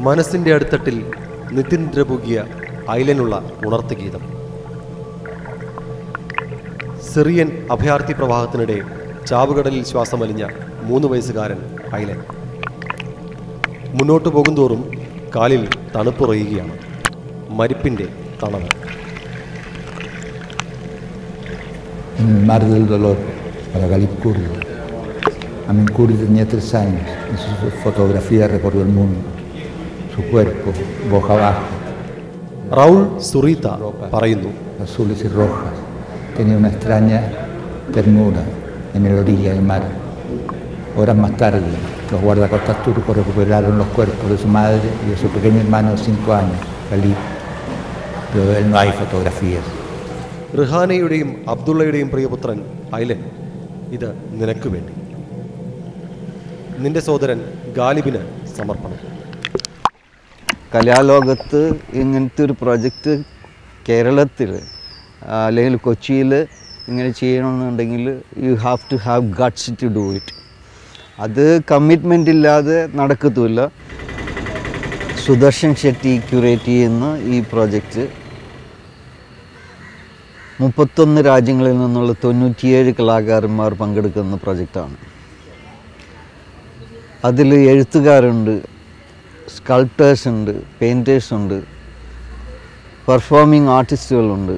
മനസ്സിൻ്റെ അടിത്തട്ടിൽ നിത്യനിദ്ര പുകിയ ഐലനുള്ള ഉണർത്തുഗീതം സിറിയൻ അഭയാർത്ഥി പ്രവാഹത്തിനിടെ ചാവുകടലിൽ ശ്വാസമലിഞ്ഞ മൂന്ന് വയസ്സുകാരൻ ഐലൻ മുന്നോട്ടു പോകുന്തോറും കാലിൽ തണുപ്പുറയുകയാണ് മരിപ്പിൻ്റെ തണവ് en el mar del dolor para Galip Kurdi. Amin Kurdi tenía tres años y su fotografía recorrió el mundo. Su cuerpo, boca abajo, Raul Zurita പറയുന്നു azules y rojas, tenía una extraña ternura en la orilla del mar. Horas más tarde, los guardacostas turcos recuperaron los cuerpos de su madre y de su pequeño hermano de cinco años, Galip. Pero de él no hay fotografías. റിഹാനയുടെയും അബ്ദുള്ളയുടെയും പ്രിയപുത്രൻ ഐലൻ ഇത് നിനക്ക് വേണ്ടി നിന്റെ സോദരൻ ഗാലിബിന് സമർപ്പണം കലാലോകത്ത് ഇങ്ങനത്തെ ഒരു project കേരളത്തിൽ അല്ലെങ്കിൽ കൊച്ചിയിൽ ഇങ്ങനെ ചെയ്യണമെന്നുണ്ടെങ്കിൽ you have to have guts to do it അത് കമ്മിറ്റ്മെൻ്റ് ഇല്ലാതെ നടക്കത്തുമില്ല സുദർശൻ ഷെട്ടി ക്യൂറേറ്റ് ചെയ്യുന്ന ഈ പ്രോജക്റ്റ് മുപ്പത്തൊന്ന് രാജ്യങ്ങളിൽ നിന്നുള്ള തൊണ്ണൂറ്റിയേഴ് കലാകാരന്മാർ പങ്കെടുക്കുന്ന പ്രൊജക്റ്റാണ് അതിൽ എഴുത്തുകാരുണ്ട് സ്കൾപ്റ്റേഴ്സ് ഉണ്ട് പെയിൻറ്റേഴ്സ് ഉണ്ട് പെർഫോമിംഗ് ആർട്ടിസ്റ്റുകളുണ്ട്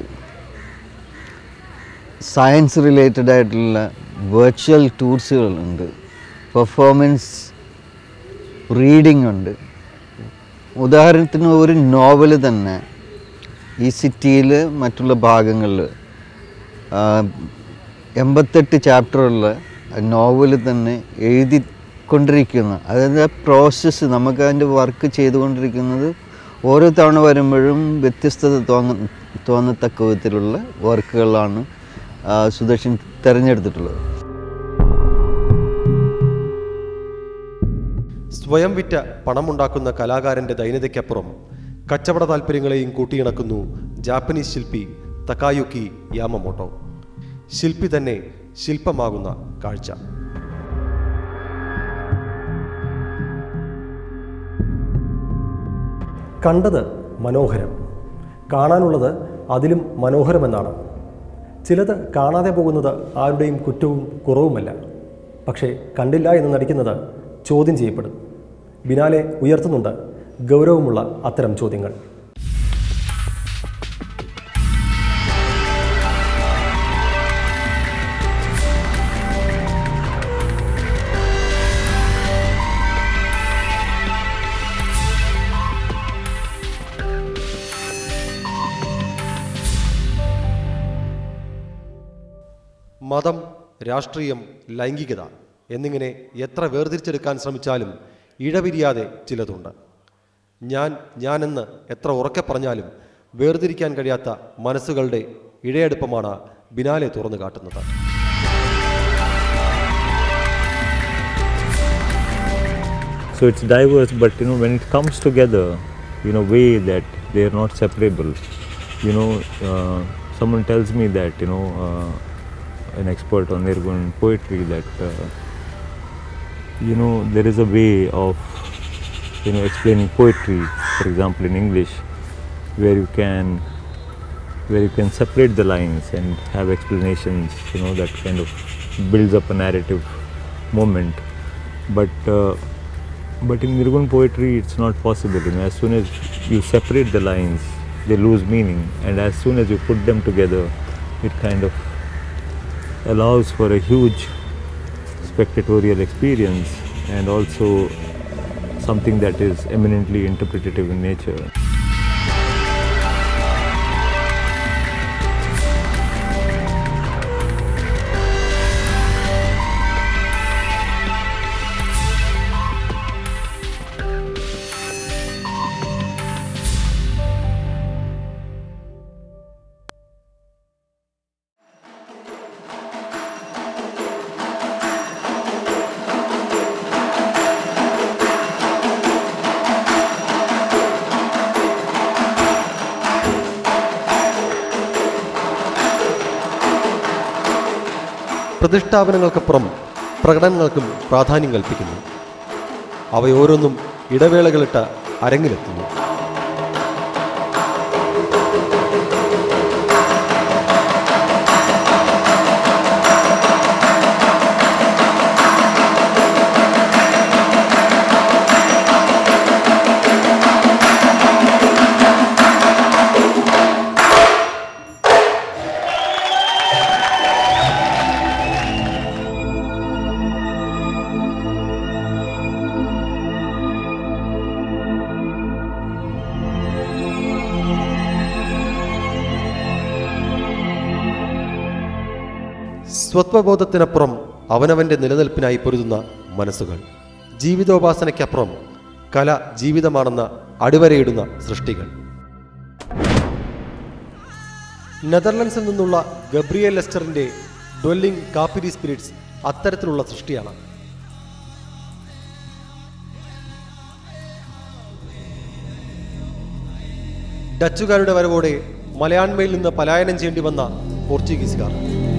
സയൻസ് റിലേറ്റഡ് ആയിട്ടുള്ള വെർച്വൽ ടൂർസുകളുണ്ട് പെർഫോമൻസ് റീഡിംഗ് ഉണ്ട് ഉദാഹരണത്തിന് ഒരു നോവൽ തന്നെ ഈ സിറ്റിയിൽ മറ്റുള്ള ഭാഗങ്ങളിൽ എൺപത്തെട്ട് ചാപ്റ്ററുള്ള നോവൽ തന്നെ എഴുതിക്കൊണ്ടിരിക്കുന്ന അതായത് പ്രോസസ്സ് നമുക്ക് അതിൻ്റെ വർക്ക് ചെയ്തുകൊണ്ടിരിക്കുന്നത് ഓരോ തവണ വരുമ്പോഴും വ്യത്യസ്തത തോന്ന തോന്നത്തക്ക വിധത്തിലുള്ള വർക്കുകളാണ് ആ, സുദർശൻ തിരഞ്ഞെടുത്തിട്ടുള്ളത് സ്വയം വിറ്റ പണമുണ്ടാക്കുന്ന കലാകാരന്റെ ദൈനതയ്ക്കപ്പുറം കച്ചവട താല്പര്യങ്ങളെയും കൂട്ടിയിണക്കുന്നു ജാപ്പനീസ് ശില്പി തക്കായുക്കി യാമമോട്ടോ ശില്പി തന്നെ ശില്പമാകുന്ന കാഴ്ച കണ്ടത് മനോഹരം കാണാനുള്ളത് അതിലും മനോഹരമെന്നാണ് ചിലത് കാണാതെ പോകുന്നത് ആരുടെയും കുറ്റവും കുറവുമല്ല പക്ഷേ കണ്ടില്ല എന്ന് നടിക്കുന്നത് ചോദ്യം ചെയ്യപ്പെടും ബിനാലെ ഉയർത്തുന്നുണ്ട് ഗൗരവമുള്ള അത്തരം ചോദ്യങ്ങൾ മതം രാഷ്ട്രീയം ലൈംഗികത എന്നിങ്ങനെ എത്ര വേർതിരിച്ചെടുക്കാൻ ശ്രമിച്ചാലും ഇഴപിരിയാതെ ചിലതുണ്ട് ഞാൻ ഞാനെന്ന് എത്ര ഉറക്കെ പറഞ്ഞാലും വേർതിരിക്കാൻ കഴിയാത്ത മനസ്സുകളുടെ ഇഴയെടുപ്പമാണ് ബിനാലെ തുറന്നു കാട്ടുന്നത് So it's diverse, but you know when it comes together, in a way that they are not separable. You know, uh, someone tells me that you know uh, an expert on Nirgun poetry that uh, you know there is a way of you know explaining poetry, for example in English, where you can where you can separate the lines and have explanations. You know that kind of builds up a narrative moment, but. Uh, but in Nirgun poetry, it's not possible. You know, as soon as you separate the lines, they lose meaning, and as soon as you put them together, it kind of allows for a huge spectatorial experience and also something that is eminently interpretative in nature. പ്രതിഷ്ഠാപനങ്ങൾക്കപ്പുറം പ്രകടനങ്ങൾക്കും പ്രാധാന്യം കൽപ്പിക്കുന്നു അവയോരോന്നും ഇടവേളകളിട്ട അരങ്ങിലെത്തുന്നു സ്വത്വബോധത്തിനപ്പുറം അവനവന്റെ നിലനിൽപ്പിനായി പൊരുതുന്ന മനസ്സുകൾ ജീവിതോപാസനയ്ക്കപ്പുറം കല ജീവിതമാണെന്ന അടിവരയിടുന്ന സൃഷ്ടികൾ നെതർലൻഡ്സിൽ നിന്നുള്ള Gabriel ലെസ്റ്ററിന്റെ ഡൊല്ലിംഗ് കാപ്പിരി spirits അത്തരത്തിലുള്ള സൃഷ്ടിയാണ് ഡച്ചുകാരുടെ വരവോടെ മലയാണ്മയിൽ നിന്ന് പലായനം ചെയ്യേണ്ടി വന്ന പോർച്ചുഗീസുകാർ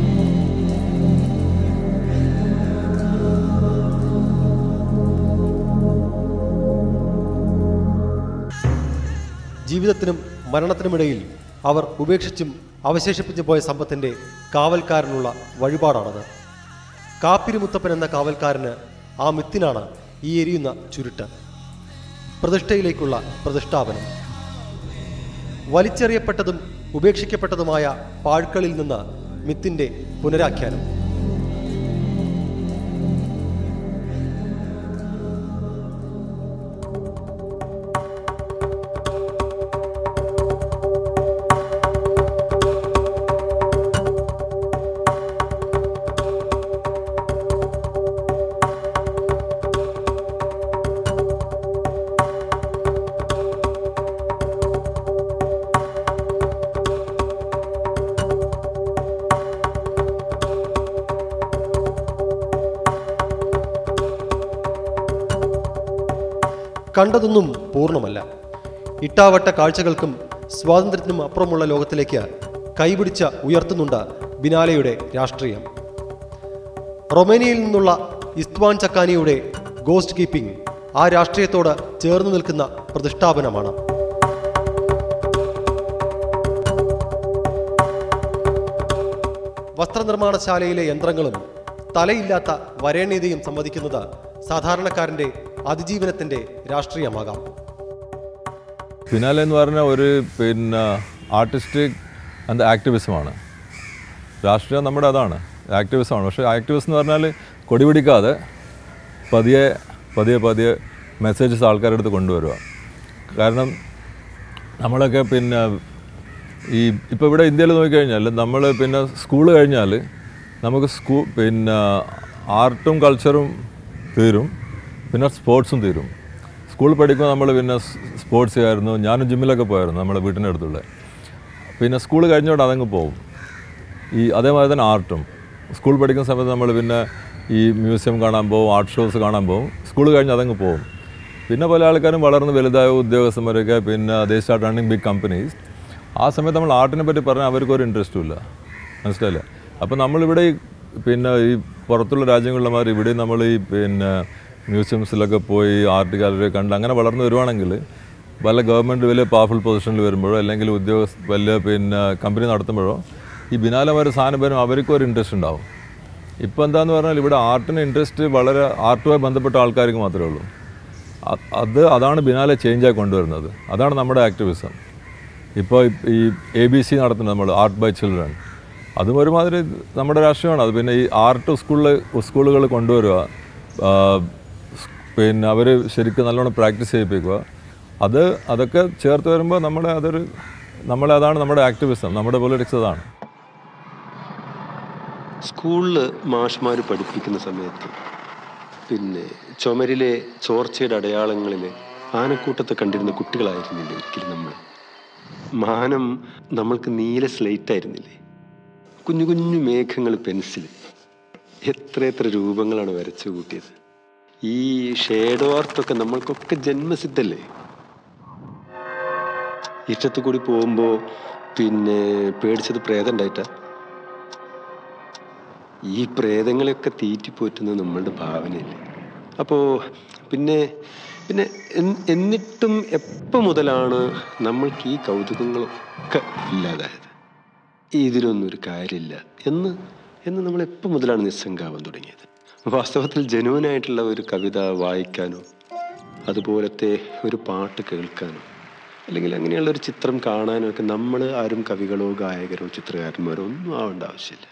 ജീവിതത്തിനും മരണത്തിനുമിടയിൽ അവർ ഉപേക്ഷിച്ചും അവശേഷിപ്പിച്ചു പോയ സമ്പത്തിന്റെ കാവൽക്കാരനുള്ള വഴിപാടാണത് കാപ്പിരി മുത്തപ്പൻ എന്ന കാവൽക്കാരന് ആ മിത്തിനാണ് ഈ എരിയുന്ന ചുരുട്ട് പ്രതിഷ്ഠയിലേക്കുള്ള പ്രതിഷ്ഠാപനം വലിച്ചെറിയപ്പെട്ടതും ഉപേക്ഷിക്കപ്പെട്ടതുമായ പാഴ്ക്കളിൽ നിന്ന് മിത്തിന്റെ പുനരാഖ്യാനം കണ്ടതൊന്നും പൂർണ്ണമല്ല ഇട്ടാവട്ട കാഴ്ചകൾക്കും സ്വാതന്ത്ര്യത്തിനും അപ്പുറമുള്ള ലോകത്തിലേക്ക് കൈപിടിച്ച ഉയർത്തുന്നുണ്ട് ബിനാലയുടെ രാഷ്ട്രീയം റൊമേനിയയിൽ നിന്നുള്ള ഇസ്ത്വാൻ ചക്കാനിയുടെ ഗോസ്റ്റ് കീപ്പിംഗ് ആ രാഷ്ട്രീയത്തോട് ചേർന്ന് നിൽക്കുന്ന പ്രതിഷ്ഠാപനമാണ് വസ്ത്രനിർമ്മാണശാലയിലെ യന്ത്രങ്ങളും തലയില്ലാത്ത വരേണ്യതയും സംവദിക്കുന്നത് സാധാരണക്കാരന്റെ അതിജീവനത്തിന്റെ രാഷ്ട്രീയമാകാം ഫിനാലെ എന്ന് പറഞ്ഞാൽ ഒരു പിന്നെ ആർട്ടിസ്റ്റിക് ആൻഡ് ആക്ടിവിസമാണ് രാഷ്ട്രീയം നമ്മുടെ അതാണ് ആക്ടിവിസമാണ് പക്ഷേ ആക്ടിവിസം എന്ന് പറഞ്ഞാൽ കൊടി പിടിക്കാതെ പതിയെ പതിയെ പതിയെ മെസ്സേജസ് ആൾക്കാരുടെ അടുത്ത് കൊണ്ടുവരിക കാരണം നമ്മളൊക്കെ പിന്നെ ഈ ഇപ്പോൾ ഇവിടെ ഇന്ത്യയിൽ നോക്കിക്കഴിഞ്ഞാൽ നമ്മൾ പിന്നെ സ്കൂൾ കഴിഞ്ഞാൽ നമുക്ക് സ്കൂ പിന്നെ ആർട്ടും കൾച്ചറും തീരും പിന്നെ സ്പോർട്സും തീരും സ്കൂളിൽ പഠിക്കുമ്പോൾ നമ്മൾ പിന്നെ സ്പോർട്സ് ചെയ്യായിരുന്നു ഞാനും ജിമ്മിലൊക്കെ പോയായിരുന്നു നമ്മുടെ വീട്ടിൻ്റെ അടുത്തുള്ള പിന്നെ സ്കൂൾ കഴിഞ്ഞോണ്ട് അതങ്ങ് പോകും ഈ അതേമാതിരി തന്നെ ആർട്ടും സ്കൂൾ പഠിക്കുന്ന സമയത്ത് നമ്മൾ പിന്നെ ഈ മ്യൂസിയം കാണാൻ പോകും ആർട്ട് ഷോസ് കാണാൻ പോകും സ്കൂൾ കഴിഞ്ഞ് അതങ്ങ് പോകും പിന്നെ പല ആൾക്കാരും വളർന്ന് വലുതായ ഉദ്യോഗസ്ഥന്മാരൊക്കെ പിന്നെ they start running big companies ആ സമയത്ത് നമ്മൾ ആർട്ടിനെ പറ്റി പറഞ്ഞാൽ അവർക്കൊരു ഇൻട്രസ്റ്റും ഇല്ല മനസ്സിലായില്ല അപ്പോൾ നമ്മളിവിടെ ഈ പിന്നെ ഈ പുറത്തുള്ള രാജ്യങ്ങളിലെ മാതിരി ഇവിടെ നമ്മൾ ഈ പിന്നെ മ്യൂസിയംസിലൊക്കെ പോയി ആർട്ട് ഗാലറി കണ്ട് അങ്ങനെ വളർന്നു വരുവാണെങ്കിൽ വല്ല ഗവൺമെൻറ് വലിയ പവർഫുൾ പൊസിഷനിൽ വരുമ്പോഴോ അല്ലെങ്കിൽ ഉദ്യോഗസ്ഥ വലിയ പിന്നെ കമ്പനി നടത്തുമ്പോഴോ ഈ ബിനാലമാര് സാധനം വരും അവർക്കും ഒരു ഇൻട്രസ്റ്റ് ഉണ്ടാവും ഇപ്പോൾ എന്താന്ന് പറഞ്ഞാൽ ഇവിടെ ആർട്ടിന് ഇൻട്രസ്റ്റ് വളരെ ആർട്ടുമായി ബന്ധപ്പെട്ട ആൾക്കാർക്ക് മാത്രമേ ഉള്ളൂ അ- അത് അതാണ് ബിനാലെ ചേഞ്ചായി കൊണ്ടുവരുന്നത് അതാണ് നമ്മുടെ ആക്ടിവിസം ഇപ്പോൾ ഈ എ ബി സി നടത്തുന്നത് നമ്മൾ ആർട്ട് ബൈ ചിൽഡ്രൻ അതും ഒരുമാതിരി നമ്മുടെ രാഷ്ട്രീയമാണ് അത് പിന്നെ ഈ ആർട്ട് സ്കൂളിൽ സ്കൂളുകൾ കൊണ്ടുവരിക ആ, സ് പിന്നെ അവർ ശരിക്കും നല്ലോണം പ്രാക്ടീസ് ചെയ്യിപ്പിക്കുക അത് അതൊക്കെ ചേർത്ത് വരുമ്പോൾ നമ്മുടെ അതൊരു നമ്മളെ അതാണ് നമ്മുടെ ആക്ടിവിസം നമ്മുടെ പൊളിറ്റിക്സ് അതാണ് സ്കൂളിൽ മാഷ്മാർ പഠിപ്പിക്കുന്ന സമയത്ത് പിന്നെ ചുമരിലെ ചോർച്ചയുടെ അടയാളങ്ങളിൽ ആനക്കൂട്ടത്തെ കണ്ടിരുന്ന കുട്ടികളായിരുന്നില്ലേ ഒരിക്കലും നമ്മൾ മാനം നമ്മൾക്ക് നീല സ്ലേറ്റ് ആയിരുന്നില്ലേ കുഞ്ഞു കുഞ്ഞു മേഘങ്ങൾ പെൻസിൽ എത്ര എത്ര രൂപങ്ങളാണ് വരച്ചു കൂട്ടിയത് ഈ ഷേഡോ ആർട്ടൊക്കെ നമ്മൾക്കൊക്കെ ജന്മസിദ്ധല്ലേ ഇഷ്ടത്തു കൂടി പോകുമ്പോൾ പിന്നെ പേടിച്ചത് പ്രേതം ഉണ്ടായിട്ടാ ഈ പ്രേതങ്ങളെയൊക്കെ തീറ്റിപ്പോറ്റുന്നത് നമ്മളുടെ ഭാവനയല്ലേ അപ്പോൾ പിന്നെ പിന്നെ എൻ- എന്നിട്ടും എപ്പോൾ മുതലാണ് നമ്മൾക്ക് ഈ കൗതുകങ്ങളൊക്കെ ഇല്ലാതായത് ഇതിനൊന്നും ഒരു കാര്യമില്ല എന്ന് എന്ന് നമ്മൾ എപ്പോൾ മുതലാണ് നിസ്സംഗാവാൻ തുടങ്ങിയത് വാസ്തവത്തിൽ ജനുവനായിട്ടുള്ള ഒരു കവിത വായിക്കാനോ അതുപോലത്തെ ഒരു പാട്ട് കേൾക്കാനോ അല്ലെങ്കിൽ അങ്ങനെയുള്ള ഒരു ചിത്രം കാണാനോ ഒക്കെ നമ്മൾ ആരും കവികളോ ഗായകരോ ചിത്രകാരന്മാരോ ഒന്നും ആവേണ്ട ആവശ്യമില്ല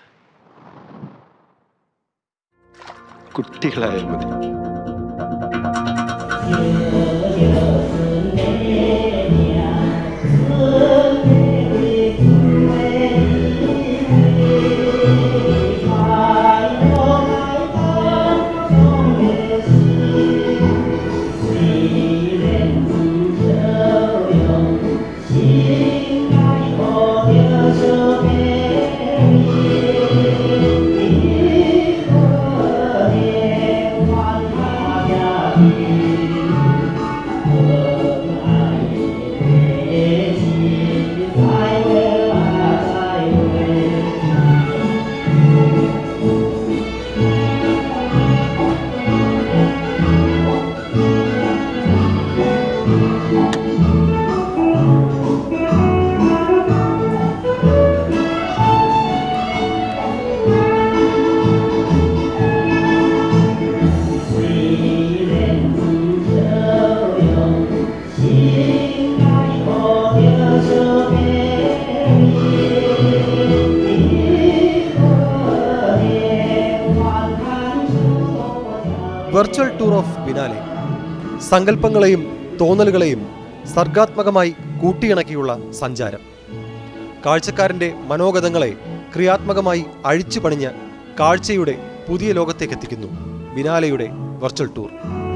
കുട്ടികളായാൽ മതി വെർച്വൽ ടൂർ ഓഫ് ബിനാലെ സങ്കല്പങ്ങളെയും തോന്നലുകളെയും സർഗാത്മകമായി കൂട്ടിയിണക്കിയുള്ള സഞ്ചാരം കാഴ്ചക്കാരൻ്റെ മനോഗതങ്ങളെ ക്രിയാത്മകമായി അഴിച്ചു പണിഞ്ഞ് കാഴ്ചയുടെ പുതിയ ലോകത്തേക്ക് എത്തിക്കുന്നു ബിനാലയുടെ virtual tour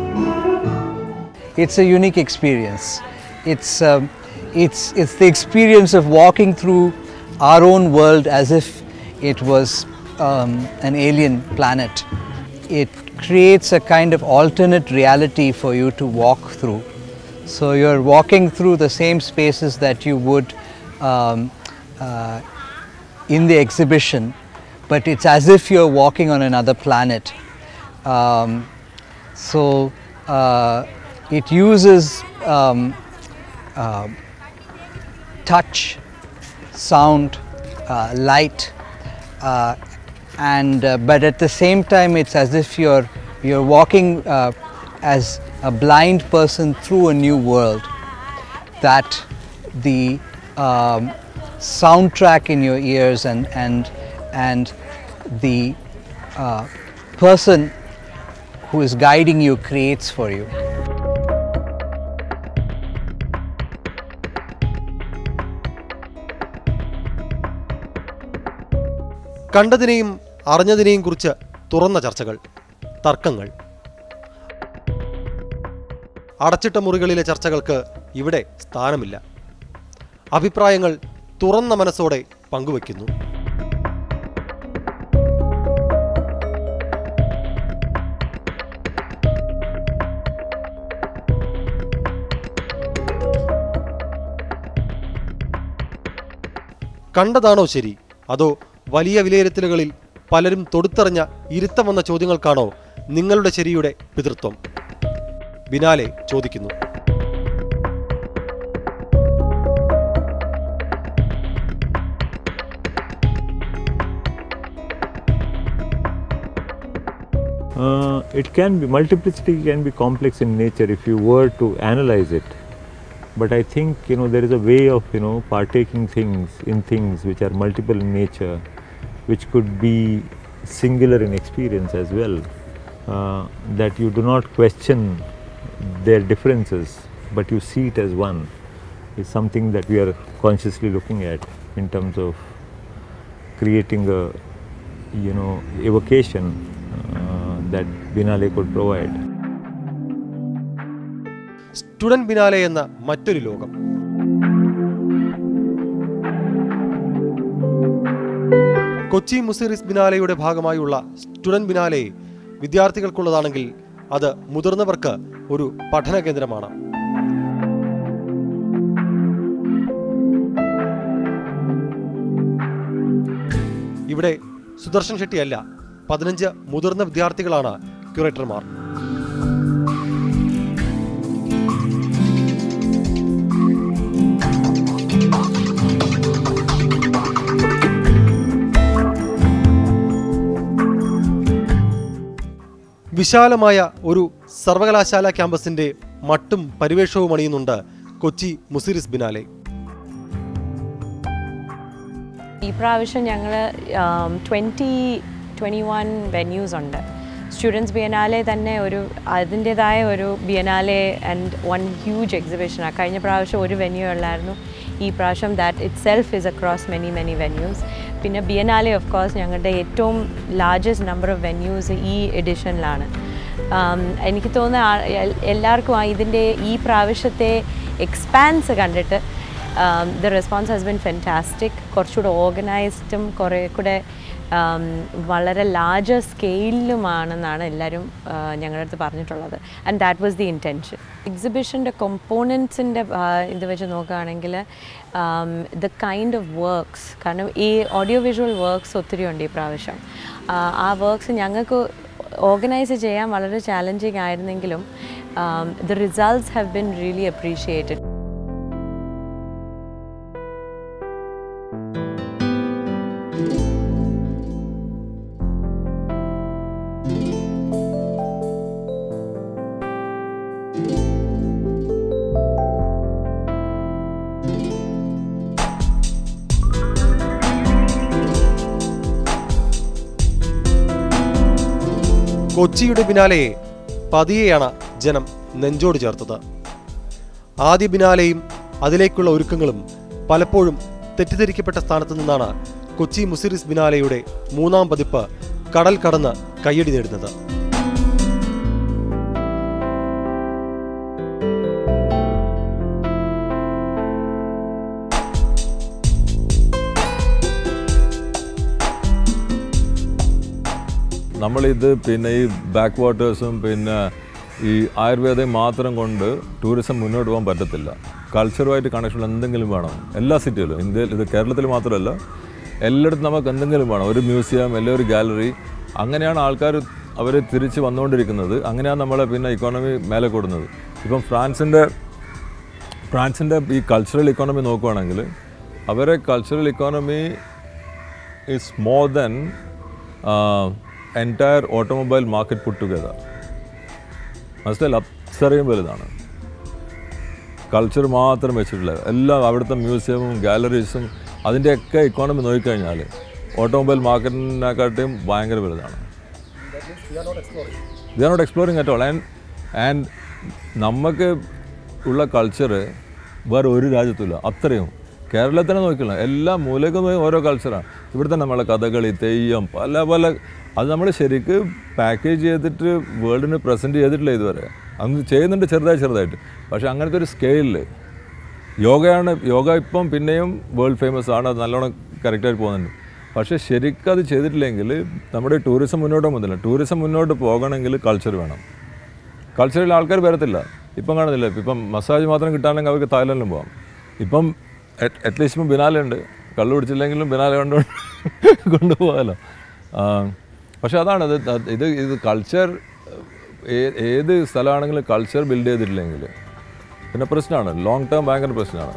it's a unique experience. It's, um, it's, it's the experience of walking through our own world as if it was um, an alien planet. It creates a kind of alternate reality for you to walk through. So you're walking through the same spaces that you would um, uh, in the exhibition, but it's as if you're walking on another planet. Um, so uh, it uses um, uh, touch, sound, uh, light, uh, and uh, but at the same time it's as if you're you're walking uh, as a blind person through a new world. That the um, soundtrack in your ears and and and the uh, person who is guiding you creates for you. കണ്ടതിനെയും അറിഞ്ഞതിനെയും കുറിച്ച് തുറന്ന ചർച്ചകൾ തർക്കങ്ങൾ അടച്ചിട്ട മുറികളിലെ ചർച്ചകൾക്ക് ഇവിടെ സ്ഥാനമില്ല അഭിപ്രായങ്ങൾ തുറന്ന മനസ്സോടെ പങ്കുവയ്ക്കുന്നു കണ്ടതാണോ ശരി അതോ വലിയ വിലയിരുത്തലുകളിൽ പലരും തൊടുത്തെറിഞ്ഞ ഇരുത്തം വന്ന ചോദ്യങ്ങൾക്കാണോ നിങ്ങളുടെ ശരിയുടെ പിതൃത്വം ബിനാലെ ചോദിക്കുന്നു Uh, it can be multiplicity can be complex in nature if you were to analyze it but i think you know there is a way of you know partaking things in things which are multiple in nature which could be singular in experience as well uh, that you do not question their differences but you see it as one is something that we are consciously looking at in terms of creating a you know evocation uh, that Binale could provide. Student Biennale എന്ന മറ്റൊരു ലോകം കൊച്ചി മുസിറിസ് ബിനാലയുടെ ഭാഗമായുള്ള student biennale വിദ്യാർത്ഥികൾക്കുള്ളതാണെങ്കിൽ അത് മുതിർന്നവർക്ക് ഒരു പഠന കേന്ദ്രമാണ് ഇവിടെ സുദർശൻ ഷെട്ടിയല്ല പതിനഞ്ച് മുതിർന്ന വിദ്യാർത്ഥികളാണ് ക്യൂറേറ്റർമാർ വിശാലമായ ഒരു സർവകലാശാല ക്യാമ്പസിന്റെ മട്ടും പരിവേഷവും അണിയുന്നുണ്ട് കൊച്ചി മുസിരിസ് ബിനാലെ ഈ പ്രാവശ്യം ഞങ്ങൾ ട്വൻറ്റി ട്വൻറ്റി വൺ വെന്യൂസ് ഉണ്ട് സ്റ്റുഡൻസ് ബിയനാലെ തന്നെ ഒരു അതിൻ്റേതായ ഒരു ബിയനാലെ ആൻഡ് വൺ ഹ്യൂജ് എക്സിബിഷനാണ് കഴിഞ്ഞ പ്രാവശ്യം ഒരു വെന്യൂ ഉള്ളായിരുന്നു ഈ പ്രാവശ്യം that itself is across many many venues പിന്നെ ബിയനാലെ ഓഫ് കോഴ്സ് ഞങ്ങളുടെ ഏറ്റവും ലാർജസ്റ്റ് നമ്പർ ഓഫ് വെന്യൂസ് ഈ എഡിഷനിലാണ് Um, എനിക്ക് തോന്നുന്ന ആ- എൽ- എല്ലാവർക്കും ആ ഇതിൻ്റെ ഈ പ്രാവശ്യത്തെ എക്സ്പാൻസ് കണ്ടിട്ട് the response has been fantastic കുറച്ചുകൂടെ ഓർഗനൈസ്ഡും കുറേ കൂടെ um, വളരെ ലാർജർ സ്കെയിലുമാണെന്നാണ് എല്ലാവരും uh, ഞങ്ങളുടെ അടുത്ത് പറഞ്ഞിട്ടുള്ളത് and that was the intention എക്സിബിഷൻ്റെ കൊമ്പോണൻസിൻ്റെ ഇത് വെച്ച് നോക്കുകയാണെങ്കിൽ ദ കൈൻഡ് ഓഫ് വർക്ക്സ് കാരണം ഈ ഓഡിയോ വിഷ്വൽ വർക്ക്സ് ഒത്തിരി ഉണ്ട് ഈ പ്രാവശ്യം Uh, ആ വർക്ക്സ് ഞങ്ങൾക്ക് ഓർഗനൈസ് ചെയ്യാൻ വളരെ ചാലഞ്ചിങ് ആയിരുന്നെങ്കിലും the results have been really appreciated കൊച്ചിയുടെ ബിനാലയെ പതിയെയാണ് ജനം നെഞ്ചോട് ചേർത്തത് ആദ്യ ബിനാലെയും അതിലേക്കുള്ള ഒരുക്കങ്ങളും പലപ്പോഴും തെറ്റിദ്ധരിക്കപ്പെട്ട സ്ഥാനത്ത് നിന്നാണ് കൊച്ചി മുസിറിസ് ബിനാലയുടെ മൂന്നാം പതിപ്പ് കടൽ കടന്ന് കയ്യടി നേടുന്നത് നമ്മളിത് പിന്നെ ഈ ബാക്ക് വാട്ടേഴ്സും പിന്നെ ഈ ആയുർവേദം മാത്രം കൊണ്ട് ടൂറിസം മുന്നോട്ട് പോകാൻ പറ്റത്തില്ല കൾച്ചറുമായിട്ട് കണക്ഷൻ എന്തെങ്കിലും വേണം എല്ലാ സിറ്റിയിലും ഇന്ത്യയിൽ ഇത് കേരളത്തിൽ മാത്രമല്ല എല്ലായിടത്തും നമുക്ക് എന്തെങ്കിലും വേണം ഒരു മ്യൂസിയം അല്ലെങ്കിൽ ഒരു ഗാലറി അങ്ങനെയാണ് ആൾക്കാർ അവർ തിരിച്ച് വന്നുകൊണ്ടിരിക്കുന്നത് അങ്ങനെയാണ് നമ്മളെ പിന്നെ ഇക്കോണമി മേലെ കൊടുന്നത് ഇപ്പം ഫ്രാൻസിൻ്റെ ഫ്രാൻസിൻ്റെ ഈ കൾച്ചറൽ ഇക്കോണമി നോക്കുവാണെങ്കിൽ അവരെ cultural economy is more than uh, entire automobile market put together. മനസ്സിലായില്ല അത്രയും വലുതാണ് കൾച്ചർ മാത്രം വെച്ചിട്ടുള്ള എല്ലാം അവിടുത്തെ മ്യൂസിയവും ഗാലറീസും അതിൻ്റെയൊക്കെ ഇക്കോണമി നോക്കിക്കഴിഞ്ഞാൽ ഓട്ടോമൊബൈൽ മാർക്കറ്റിനെക്കാട്ടിയും ഭയങ്കര വലുതാണ് they are not exploring at all and and നമുക്ക് ഉള്ള കൾച്ചർ വേറെ ഒരു രാജ്യത്തുമില്ല അത്രയും കേരളത്തിനെ നോക്കില്ല എല്ലാ മൂലയ്ക്കും നോക്കി ഓരോ കൾച്ചറാണ് ഇവിടുത്തെ നമ്മളെ കഥകളി തെയ്യം പല പല അത് നമ്മൾ ശരിക്ക് പാക്കേജ് ചെയ്തിട്ട് വേൾഡിന് പ്രസൻറ്റ് ചെയ്തിട്ടില്ല ഇതുവരെ അന്ന് ചെയ്യുന്നുണ്ട് ചെറുതായി ചെറുതായിട്ട് പക്ഷേ അങ്ങനത്തെ ഒരു സ്കെയിലിൽ യോഗയാണ് യോഗ ഇപ്പം പിന്നെയും വേൾഡ് ഫേമസ് ആണ് അത് നല്ലോണം കറക്റ്റായിട്ട് പോകുന്നുണ്ട് പക്ഷേ ശരിക്കും അത് ചെയ്തിട്ടില്ലെങ്കിൽ നമ്മുടെ ടൂറിസം മുന്നോട്ട് പോകുന്നില്ല ടൂറിസം മുന്നോട്ട് പോകണമെങ്കിൽ കൾച്ചർ വേണം കൾച്ചറിൽ ആൾക്കാർ വരത്തില്ല ഇപ്പം കാണുന്നില്ല ഇപ്പം മസാജ് മാത്രം കിട്ടാണെങ്കിൽ അവർക്ക് തായ്ലൻഡിലും പോകാം ഇപ്പം അറ്റ്ലീസ്റ്റ് ഇപ്പം ബിനാലെ ഉണ്ട് കള്ളു പിടിച്ചില്ലെങ്കിലും ബിനാലെ കൊണ്ട് കൊണ്ടുപോകാമല്ലോ ആ, പക്ഷേ അതാണ് ഇത് അത് ഇത് ഇത് കൾച്ചർ ഏത് സ്ഥലമാണെങ്കിലും കൾച്ചർ ബിൽഡ് ചെയ്തിട്ടില്ലെങ്കിൽ പിന്നെ പ്രശ്നമാണ് ലോങ് ടേം ഭയങ്കര പ്രശ്നമാണ്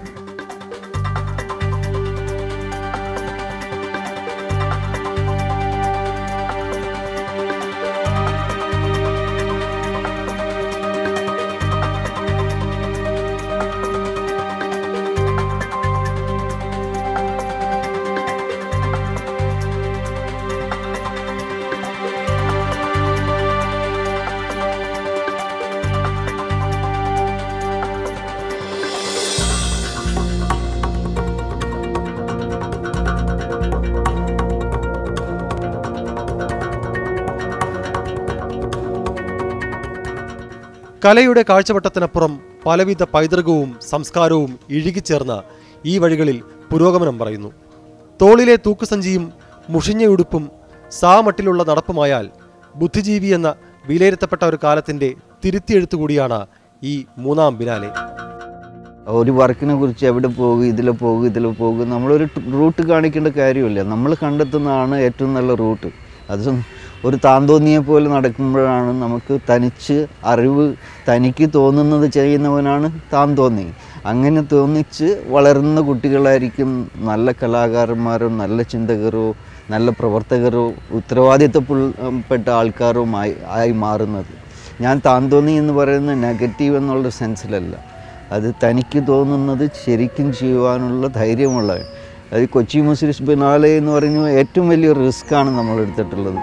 കലയുടെ കാഴ്ചവട്ടത്തിനപ്പുറം പലവിധ പൈതൃകവും സംസ്കാരവും ഇഴുകിച്ചേർന്ന ഈ വഴികളിൽ പുരോഗമനം പറയുന്നു തോളിലെ തൂക്കുസഞ്ചിയും മുഷിഞ്ഞ ഉടുപ്പും സാമട്ടിലുള്ള നടപ്പുമായാൽ ബുദ്ധിജീവി എന്ന വിലയിരുത്തപ്പെട്ട ഒരു കാലത്തിന്റെ തിരുത്തിയെഴുത്തു കൂടിയാണ് ഈ മൂന്നാം ബിനാലെ ഒരു വർക്കിനെ കുറിച്ച് എവിടെ പോകും ഇതിൽ പോകും ഇതിൽ പോകും നമ്മളൊരു റൂട്ട് കാണിക്കേണ്ട കാര്യമില്ല നമ്മൾ കണ്ടെത്തുന്നതാണ് ഏറ്റവും നല്ല റൂട്ട് അത് ഒരു താന്തോന്നിയെ പോലെ നടക്കുമ്പോഴാണ് നമുക്ക് തനിച്ച് അറിവ് തനിക്ക് തോന്നുന്നത് ചെയ്യുന്നവനാണ് താൻ തോന്നി അങ്ങനെ തോന്നിച്ച് വളരുന്ന കുട്ടികളായിരിക്കും നല്ല കലാകാരന്മാരോ നല്ല ചിന്തകരോ നല്ല പ്രവർത്തകരും ഉത്തരവാദിത്തപ്പെട്ട ആൾക്കാരുമായി ആയി മാറുന്നത് ഞാൻ താന്തോന്നി എന്ന് പറയുന്നത് നെഗറ്റീവ് എന്നുള്ള സെൻസിലല്ല അത് തനിക്ക് തോന്നുന്നത് ശരിക്കും ചെയ്യുവാനുള്ള ധൈര്യമുള്ള അത് കൊച്ചി മുസ്ലിസ് ബിനാലെ എന്ന് പറയുന്നത് ഏറ്റവും വലിയ റിസ്ക്കാണ് നമ്മൾ എടുത്തിട്ടുള്ളത്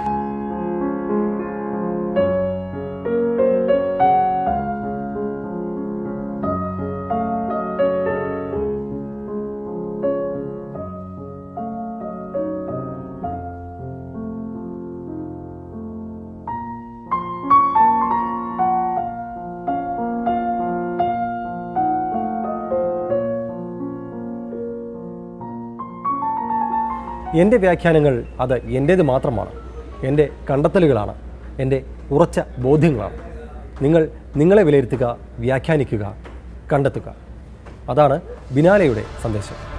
എൻ്റെ വ്യാഖ്യാനങ്ങൾ അത് എൻ്റേത് മാത്രമാണ് എൻ്റെ കണ്ടെത്തലുകളാണ് എൻ്റെ ഉറച്ച ബോധ്യങ്ങളാണ് നിങ്ങൾ നിങ്ങളെ വിലയിരുത്തുക വ്യാഖ്യാനിക്കുക കണ്ടെത്തുക അതാണ് ബിനാലയുടെ സന്ദേശം